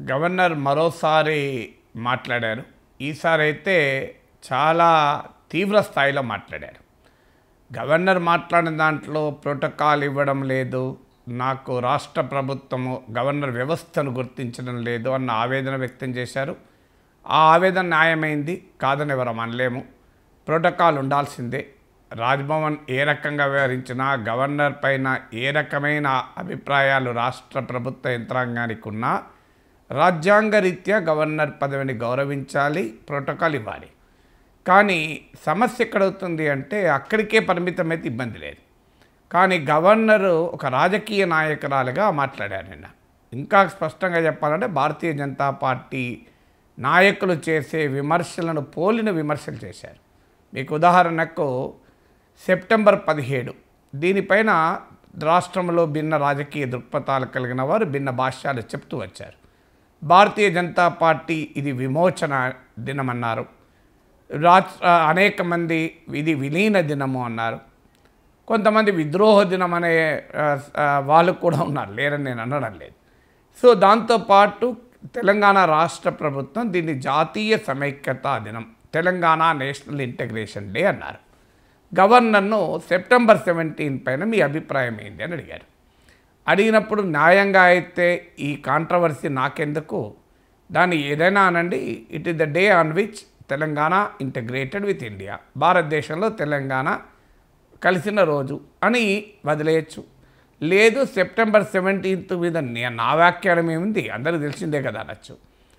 governor మరోసారి మాట్లాడారు ఈసారి అయితే చాలా తీవ్ర స్థాయిలో మాట్లాడారు గవర్నర్ మాట్లాడిన దాంట్లో ప్రోటోకాల్ ఇవ్వడం లేదు నాకు రాష్ట్ర ప్రభుత్వము గవర్నర్ వ్యవస్థను గుర్తించడం లేదు అన్న ఆవేదన వ్యక్తం చేశారు ఆ ఆవేదన న్యాయమైంది కాదని ఎవరు అనలేము ప్రోటోకాల్ ఉండాల్సిందే రాజ్భవన్ ఏ రకంగా వ్యవహరించినా గవర్నర్ పైన ఏ రకమైన అభిప్రాయాలు రాష్ట్ర ప్రభుత్వ యంత్రాంగానికి ఉన్నా రాజ్యాంగ రీత్యా గవర్నర్ పదవిని గౌరవించాలి ప్రోటోకాల్ ఇవ్వాలి కానీ సమస్య ఎక్కడవుతుంది అంటే అక్కడికే పరిమితమైతే ఇబ్బంది లేదు కానీ గవర్నరు ఒక రాజకీయ నాయకురాలుగా మాట్లాడారు నిన్న ఇంకా స్పష్టంగా చెప్పాలంటే భారతీయ జనతా పార్టీ నాయకులు చేసే విమర్శలను పోలిన విమర్శలు చేశారు మీకు ఉదాహరణకు సెప్టెంబర్ పదిహేడు దీనిపైన రాష్ట్రంలో భిన్న రాజకీయ దృక్పథాలు కలిగిన వారు భిన్న భాష్యాలు చెప్తూ వచ్చారు భారతీయ జనతా పార్టీ ఇది విమోచన దినమన్నారు రాష్ట్ర అనేక మంది ఇది విలీన దినము అన్నారు కొంతమంది విద్రోహ దినం అనే ఆ, ఆ, వాళ్ళు కూడా ఉన్నారు లేరని నేను అనడం లేదు సో దాంతోపాటు తెలంగాణ రాష్ట్ర ప్రభుత్వం దీన్ని జాతీయ సమైక్యతా దినం తెలంగాణ నేషనల్ ఇంటగ్రేషన్ డే అన్నారు గవర్నర్ను సెప్టెంబర్ సెవెంటీన్ పైన మీ అభిప్రాయం ఏంటి అని అడిగారు అడిగినప్పుడు న్యాయంగా అయితే ఈ కాంట్రవర్సీ నాకెందుకు దాన్ని ఏదైనా అనండి it is the day on which Telangana integrated with India భారతదేశంలో తెలంగాణ కలిసిన రోజు అని వదిలేయచ్చు లేదు సెప్టెంబర్ సెవెంటీన్త్ మీద నే- నా వ్యాఖ్యానం ఏముంది అందరికీ తెలిసిందే కదా అనొచ్చు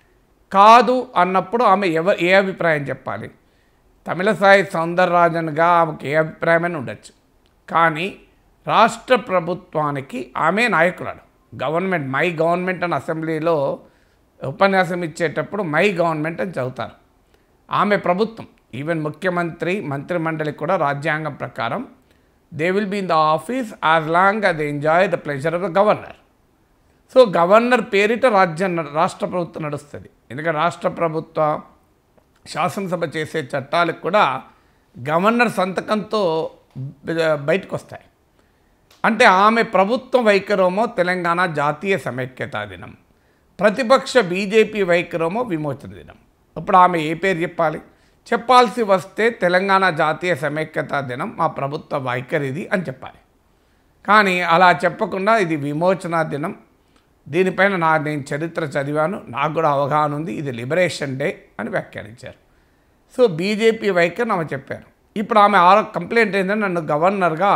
కాదు అన్నప్పుడు ఆమె ఎవ ఏ అభిప్రాయం చెప్పాలి తమిళసాయి సౌందరరాజన్గా ఆమెకు ఏ అభిప్రాయమైనా ఉండొచ్చు కానీ రాష్ట్ర ప్రభుత్వానికి ఆమె నాయకురాలు గవర్నమెంట్ మై గవర్నమెంట్ అని అసెంబ్లీలో ఉపన్యాసం ఇచ్చేటప్పుడు మై గవర్నమెంట్ అని చదువుతారు ఆమె ప్రభుత్వం ఈవెన్ ముఖ్యమంత్రి మంత్రిమండలి కూడా రాజ్యాంగం ప్రకారం they will be in the office as long they enjoy the pleasure of the governor so governor పేరిట రాజ్యం నడ- రాష్ట్ర ప్రభుత్వం నడుస్తుంది ఎందుకంటే రాష్ట్ర ప్రభుత్వ శాసనసభ చేసే చట్టాలకు కూడా గవర్నర్ సంతకంతో బ- బయటకు వస్తాయి అంటే ఆమె ప్రభుత్వ వైఖరేమో తెలంగాణ జాతీయ సమైక్యతా దినం ప్రతిపక్ష బీజేపీ వైఖరేమో విమోచన దినం ఇప్పుడు ఆమె ఏ పేరు చెప్పాలి చెప్పాల్సి వస్తే తెలంగాణ జాతీయ సమైక్యతా దినం మా ప్రభుత్వ వైఖరిది అని చెప్పాలి కానీ అలా చెప్పకుండా ఇది విమోచన దినం దీనిపైన నా నేను చరిత్ర చదివాను నాకు కూడా అవగాహన ఉంది ఇది లిబరేషన్ డే అని వ్యాఖ్యానించారు సో బీజేపీ వైఖరిని ఆమె చెప్పారు ఇప్పుడు ఆమె ఆ కంప్లైంట్ ఏంటంటే నన్ను గవర్నర్గా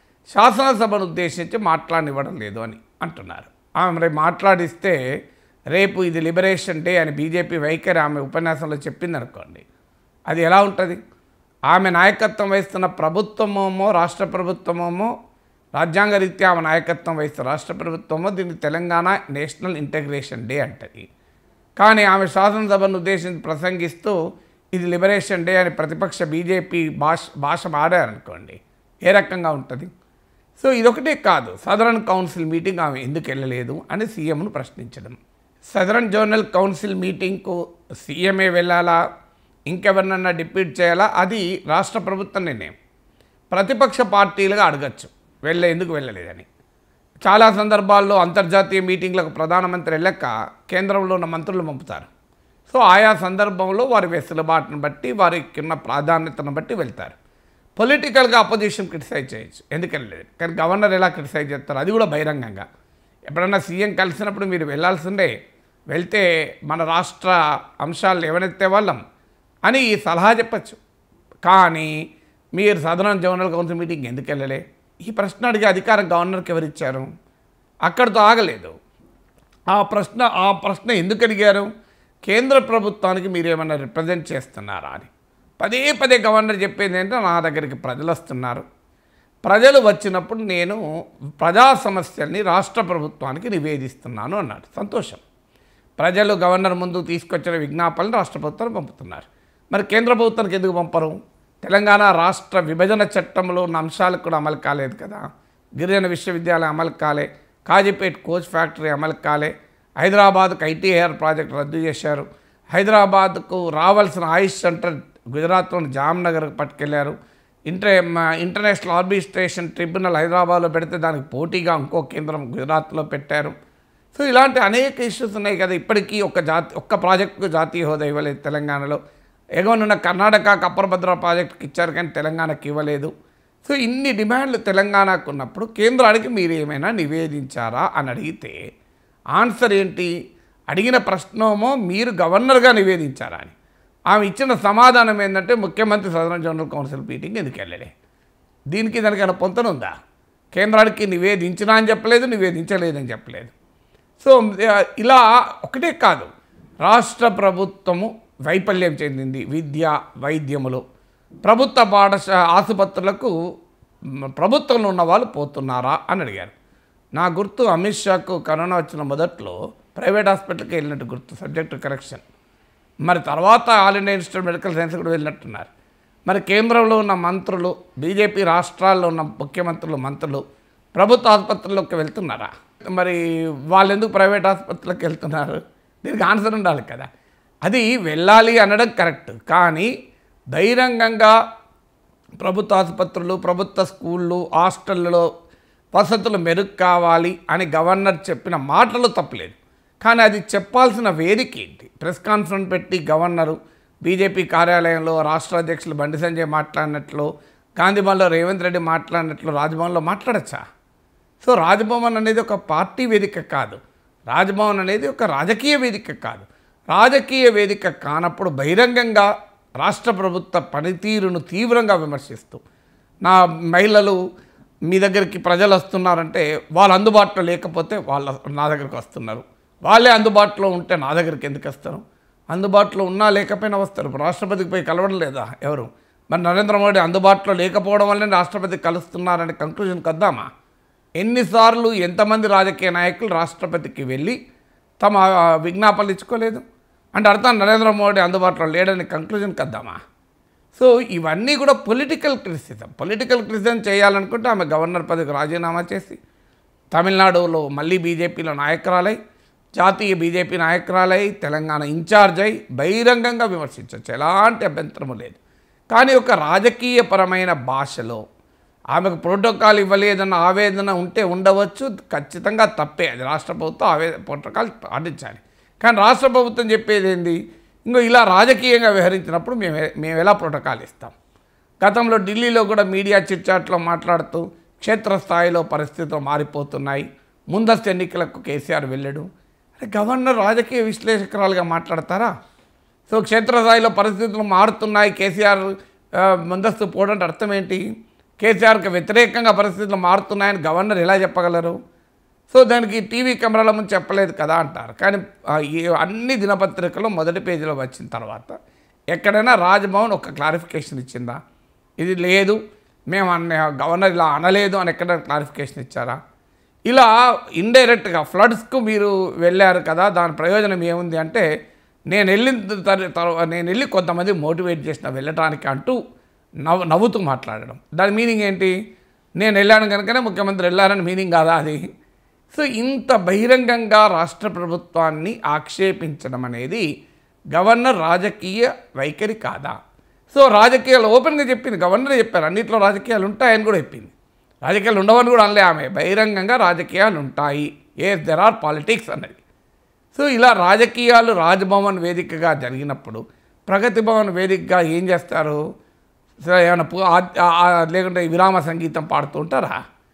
శాసనసభను ఉద్దేశించి మాట్లాడనివ్వడం లేదు అని అంటున్నారు ఆమె మరి మాట్లాడిస్తే రేపు ఇది లిబరేషన్ డే అని బీజేపీ వైఖరి ఆమె ఉపన్యాసంలో చెప్పింది అనుకోండి అది ఎలా ఉంటుంది ఆమె నాయకత్వం వహిస్తున్న ప్రభుత్వమేమో రాష్ట్ర ప్రభుత్వమేమో రాజ్యాంగ రీత్యా ఆమె నాయకత్వం వహిస్తున్న రాష్ట్ర ప్రభుత్వమో దీన్ని తెలంగాణ నేషనల్ ఇంటగ్రేషన్ డే అంటది కానీ ఆమె శాసనసభను ఉద్దేశించి ప్రసంగిస్తూ ఇది లిబరేషన్ డే అని ప్రతిపక్ష బీజేపీ భాష భాష మాడారనుకోండి ఏ రకంగా ఉంటుంది సో ఇదొకటే కాదు సదరన్ కౌన్సిల్ మీటింగ్ ఆమె ఎందుకు వెళ్ళలేదు అని సీఎంను ప్రశ్నించడం సదరన్ జోనల్ కౌన్సిల్ మీటింగ్కు సీఎంఏ వెళ్ళాలా ఇంకెవరినన్నా డిప్యూట్ చేయాలా అది రాష్ట్ర ప్రభుత్వం నిర్ణయం ప్రతిపక్ష పార్టీలుగా అడగచ్చు వెళ్ళే ఎందుకు వెళ్ళలేదని చాలా సందర్భాల్లో అంతర్జాతీయ మీటింగ్లకు ప్రధానమంత్రి వెళ్ళక కేంద్రంలో ఉన్న మంత్రులు పంపుతారు సో ఆయా సందర్భంలో వారి వెసులుబాటును బట్టి వారికి ఉన్న ప్రాధాన్యతను బట్టి వెళ్తారు పొలిటికల్గా అపోజిషన్ క్రిటిసైజ్ చేయొచ్చు ఎందుకు వెళ్ళలేదు కానీ గవర్నర్ ఎలా క్రిటిసైజ్ చేస్తారు అది కూడా బహిరంగంగా ఎప్పుడన్నా సీఎం కలిసినప్పుడు మీరు వెళ్ళాల్సిందే వెళ్తే మన రాష్ట్ర అంశాలు ఎవరెత్తే వాళ్ళం అని సలహా చెప్పచ్చు కానీ మీరు సదరన్ జనరల్ కౌన్సిల్ మీటింగ్ ఎందుకు వెళ్ళలే ఈ ప్రశ్న అడిగే అధికారం గవర్నర్కి ఎవరిచ్చారు అక్కడితో ఆగలేదు ఆ ప్రశ్న ఆ ప్రశ్న ఎందుకు అడిగారు కేంద్ర ప్రభుత్వానికి మీరు ఏమైనా రిప్రజెంట్ చేస్తున్నారా అని పదే పదే గవర్నర్ చెప్పేది ఏంటంటే నా దగ్గరికి ప్రజలు వస్తున్నారు ప్రజలు వచ్చినప్పుడు నేను ప్రజా సమస్యల్ని రాష్ట్ర ప్రభుత్వానికి నివేదిస్తున్నాను అన్నాడు సంతోషం ప్రజలు గవర్నర్ ముందు తీసుకొచ్చిన విజ్ఞాపనలు రాష్ట్ర ప్రభుత్వానికి పంపుతున్నారు మరి కేంద్ర ప్రభుత్వానికి ఎందుకు పంపరు తెలంగాణ రాష్ట్ర విభజన చట్టంలో ఉన్న అంశాలు కూడా అమలు కాలేదు కదా గిరిజన విశ్వవిద్యాలయం అమలు కాలే కాజీపేట్ కోచ్ ఫ్యాక్టరీ అమలు కాలే హైదరాబాద్కు ఐటీఐఆర్ ప్రాజెక్ట్ రద్దు చేశారు హైదరాబాద్కు రావాల్సిన ఆయుష్ సెంటర్ గుజరాత్లోని జామ్నగర్కి పట్టుకెళ్లారు ఇంటర్ మ- ఇంటర్నేషనల్ ఆర్బిట్రేషన్ ట్రిబ్యునల్ హైదరాబాద్లో పెడితే దానికి పోటీగా ఇంకో కేంద్రం గుజరాత్లో పెట్టారు సో ఇలాంటి అనేక ఇష్యూస్ ఉన్నాయి కదా ఇప్పటికీ ఒక జాతి ఒక్క ప్రాజెక్టుకు జాతీయ హోదా ఇవ్వలేదు తెలంగాణలో ఎగవనున్న కర్ణాటక అప్పరభద్ర ప్రాజెక్టుకి ఇచ్చారు కానీ తెలంగాణకి ఇవ్వలేదు సో ఇన్ని డిమాండ్లు తెలంగాణకు ఉన్నప్పుడు కేంద్రానికి మీరు ఏమైనా నివేదించారా అని అడిగితే ఆన్సర్ ఏంటి అడిగిన ప్రశ్నమో మీరు గవర్నర్గా నివేదించారా అని ఆమె ఇచ్చిన సమాధానం ఏంటంటే ముఖ్యమంత్రి సదరన్ జనరల్ కౌన్సిల్ మీటింగ్ ఎందుకు వెళ్ళలే దీనికి దానికైనా పొంతనుందా కేంద్రానికి నివేదించినా అని చెప్పలేదు నివేదించలేదని చెప్పలేదు సో ఆ, ఇలా ఒకటే కాదు రాష్ట్ర ప్రభుత్వము వైఫల్యం చెందింది విద్య వైద్యములు ప్రభుత్వ పాఠశా ఆసుపత్రులకు మ, ప్రభుత్వంలో ఉన్న వాళ్ళు పోతున్నారా అని అడిగారు నా గుర్తు అమిత్ షాకు కరోనా వచ్చిన మొదట్లో ప్రైవేట్ హాస్పిటల్కి వెళ్ళినట్టు గుర్తు సబ్జెక్టు కరెక్షన్ మరి తర్వాత all India institute medical science కూడా వెళ్ళినట్టున్నారు మరి కేంద్రంలో ఉన్న మంత్రులు బీజేపీ రాష్ట్రాల్లో ఉన్న ముఖ్యమంత్రులు మంత్రులు ప్రభుత్వ ఆసుపత్రుల్లోకి వెళ్తున్నారా మరి వాళ్ళు ఎందుకు ప్రైవేట్ ఆసుపత్రులకు వెళ్తున్నారు దీనికి ఆన్సర్ ఉండాలి కదా అది వెళ్ళాలి అనడం కరెక్ట్ కానీ బహిరంగంగా ప్రభుత్వ ఆసుపత్రులు ప్రభుత్వ స్కూళ్ళు హాస్టళ్ళలో వసతులు మెరుగు కావాలి అని గవర్నర్ చెప్పిన మాటలు తప్పలేదు కానీ అది చెప్పాల్సిన వేదిక ఏంటి ప్రెస్ కాన్ఫరెన్స్ పెట్టి గవర్నరు బీజేపీ కార్యాలయంలో రాష్ట్ర అధ్యక్షులు బండి సంజయ్ మాట్లాడినట్లు గాంధీభవన్లో రేవంత్ రెడ్డి మాట్లాడినట్లు రాజ్భవన్లో మాట్లాడచ్చా సో రాజ్భవన్ అనేది ఒక పార్టీ వేదిక కాదు రాజ్భవన్ అనేది ఒక రాజకీయ వేదిక కాదు రాజకీయ వేదిక కానప్పుడు బహిరంగంగా రాష్ట్ర ప్రభుత్వ పనితీరును తీవ్రంగా విమర్శిస్తూ నా మహిళలు మీ దగ్గరికి ప్రజలు వస్తున్నారంటే వాళ్ళు అందుబాటులో లేకపోతే వాళ్ళ నా దగ్గరికి వస్తున్నారు వాళ్ళే అందుబాటులో ఉంటే నా దగ్గరికి ఎందుకు వస్తారు అందుబాటులో ఉన్నా లేకపోయినా వస్తారు ఇప్పుడు రాష్ట్రపతికి పోయి కలవడం లేదా ఎవరు మరి నరేంద్ర మోడీ అందుబాటులో లేకపోవడం వల్లనే రాష్ట్రపతి కలుస్తున్నారనే కంక్లూజన్కి వద్దామా ఎన్నిసార్లు ఎంతమంది రాజకీయ నాయకులు రాష్ట్రపతికి వెళ్ళి తమ ఆ, విజ్ఞాపనలు ఇచ్చుకోలేదు అంటే అర్థం నరేంద్ర మోడీ అందుబాటులో లేడని కంక్లూజన్కి వద్దామా సో ఇవన్నీ కూడా పొలిటికల్ క్రిటిసిజం పొలిటికల్ క్రిటిసిజం చేయాలనుకుంటే ఆమె గవర్నర్ పదవికి రాజీనామా చేసి తమిళనాడులో మళ్ళీ బీజేపీలో నాయకురాలై జాతీయ బీజేపీ నాయకురాలై తెలంగాణ ఇన్ఛార్జ్ అయి బహిరంగంగా విమర్శించవచ్చు ఎలాంటి అభ్యంతరము లేదు కానీ ఒక రాజకీయపరమైన భాషలో ఆమెకు ప్రోటోకాల్ ఇవ్వలేదన్న ఆవేదన ఉంటే ఉండవచ్చు ఖచ్చితంగా తప్పే అది రాష్ట్ర ప్రభుత్వం ఆవే ప్రోటోకాల్ పాటించాలి కానీ రాష్ట్ర ప్రభుత్వం చెప్పేది ఏంది ఇంకో ఇలా రాజకీయంగా వ్యవహరించినప్పుడు మేము ఎ- మేము ఎలా ప్రోటోకాల్ ఇస్తాం గతంలో ఢిల్లీలో కూడా మీడియా చిట్చాట్లో మాట్లాడుతూ క్షేత్రస్థాయిలో పరిస్థితులు మారిపోతున్నాయి ముందస్తు ఎన్నికలకు కేసీఆర్ వెళ్ళడు అరే గవర్నర్ రాజకీయ విశ్లేషకురాలుగా మాట్లాడతారా సో క్షేత్రస్థాయిలో పరిస్థితులు మారుతున్నాయి కేసీఆర్ ఆ, ముందస్తు పోవడం అర్థం ఏంటి కేసీఆర్కి వ్యతిరేకంగా పరిస్థితులు మారుతున్నాయని గవర్నర్ ఎలా చెప్పగలరు సో దానికి టీవీ కెమెరాల ముందు చెప్పలేదు కదా అంటారు కానీ ఆ, ఈ అన్ని దినపత్రికలు మొదటి పేజీలో వచ్చిన తర్వాత ఎక్కడైనా రాజ్భవన్ ఒక క్లారిఫికేషన్ ఇచ్చిందా ఇది లేదు మేము అన్న గవర్నర్ ఇలా అనలేదు అని ఎక్కడ క్లారిఫికేషన్ ఇచ్చారా ఇలా ఇండైరెక్ట్గా ఫ్లడ్స్కు మీరు వెళ్ళారు కదా దాని ప్రయోజనం ఏముంది అంటే నేను వెళ్ళిన తర్- తర్వా నేను వెళ్ళి కొంతమంది మోటివేట్ చేసిన వెళ్ళటానికి అంటూ నవ్వు నవ్వుతూ మాట్లాడడం దాని మీనింగ్ ఏంటి నేను వెళ్ళాను కనుకనే ముఖ్యమంత్రి వెళ్ళారని మీనింగ్ కాదా అది సో ఇంత బహిరంగంగా రాష్ట్ర ప్రభుత్వాన్ని ఆక్షేపించడం అనేది గవర్నర్ రాజకీయ వైఖరి కాదా సో రాజకీయాలు ఓపెన్గా చెప్పింది గవర్నర్ చెప్పారు అన్నింటిలో రాజకీయాలు ఉంటాయని కూడా చెప్పింది రాజకీయాలు ఉండవని కూడా అనలే ఆమె బహిరంగంగా రాజకీయాలు ఉంటాయి ఏ దెర్ ఆర్ పాలిటిక్స్ అన్నది సో ఇలా రాజకీయాలు రాజ్భవన్ వేదికగా జరిగినప్పుడు ప్రగతి భవన్ వేదికగా ఏం చేస్తారు సో ఏమైనా పు- ఆ- ఆ- ఆ- లేకుంటే విరామ సంగీతం పాడుతూ ఉంటారా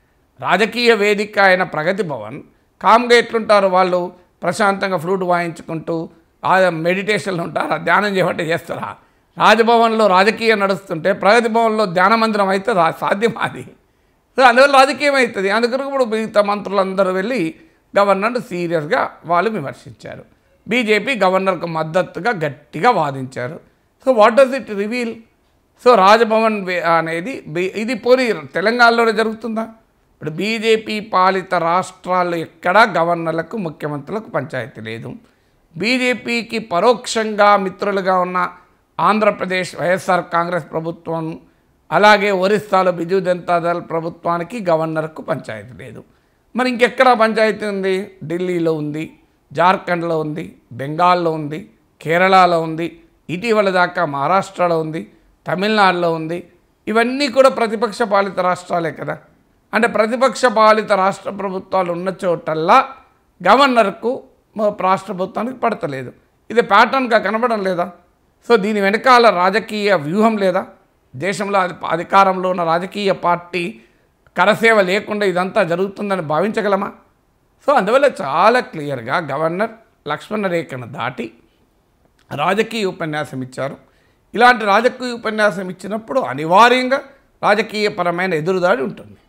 రాజకీయ వేదిక అయిన ప్రగతి భవన్ కామ్గా ఎట్లుంటారు వాళ్ళు ప్రశాంతంగా ఫ్లూట్ వాయించుకుంటూ ఆ మెడిటేషన్లు ఉంటారా ధ్యానం చేయమంటే చేస్తారా రాజభవన్లో రాజకీయం నడుస్తుంటే ప్రగతి భవన్లో ధ్యాన మందిరం అయితే రా- సాధ్యమా అది సో అందువల్ల రాజకీయం అవుతుంది అందుకని ఇప్పుడు మిగతా మంత్రులందరూ వెళ్ళి గవర్నర్ను సీరియస్గా వాళ్ళు విమర్శించారు బీజేపీ గవర్నర్కు మద్దతుగా గట్టిగా వాదించారు so what does it reveal so Raj Bhavan వే- అనేది బి- ఇది పోనీ తెలంగాణలోనే జరుగుతుందా ఇప్పుడు బీజేపీ పాలిత రాష్ట్రాల్లో ఎక్కడా గవర్నర్లకు ముఖ్యమంత్రులకు పంచాయతీ లేదు బీజేపీకి పరోక్షంగా మిత్రులుగా ఉన్న ఆంధ్రప్రదేశ్ వైఎస్ఆర్ కాంగ్రెస్ ప్రభుత్వం అలాగే ఒరిస్సాలో బిజు జనతా దళ్ ప్రభుత్వానికి గవర్నర్కు పంచాయతీ లేదు మరి ఇంకెక్కడ పంచాయతీ ఉంది ఢిల్లీలో ఉంది జార్ఖండ్లో ఉంది బెంగాల్లో ఉంది కేరళలో ఉంది ఇటీవల దాకా మహారాష్ట్రలో ఉంది తమిళనాడులో ఉంది ఇవన్నీ కూడా ప్రతిపక్ష పాలిత రాష్ట్రాలే కదా అంటే ప్రతిపక్ష పాలిత రాష్ట్ర ప్రభుత్వాలు ఉన్న చోటల్లా గవర్నర్కు మా రాష్ట్ర ప్రభుత్వానికి పడతలేదు ఇది ప్యాటర్న్గా కనబడం లేదా సో దీని వెనకాల రాజకీయ వ్యూహం లేదా దేశంలో అధి- అధికారంలో ఉన్న రాజకీయ పార్టీ కరసేవ లేకుండా ఇదంతా జరుగుతుందని భావించగలమా సో అందువల్ల చాలా క్లియర్గా గవర్నర్ లక్ష్మణ రేఖను దాటి రాజకీయ ఉపన్యాసం ఇచ్చారు ఇలాంటి రాజకీయ ఉపన్యాసం ఇచ్చినప్పుడు అనివార్యంగా రాజకీయపరమైన ఎదురుదాడి ఉంటుంది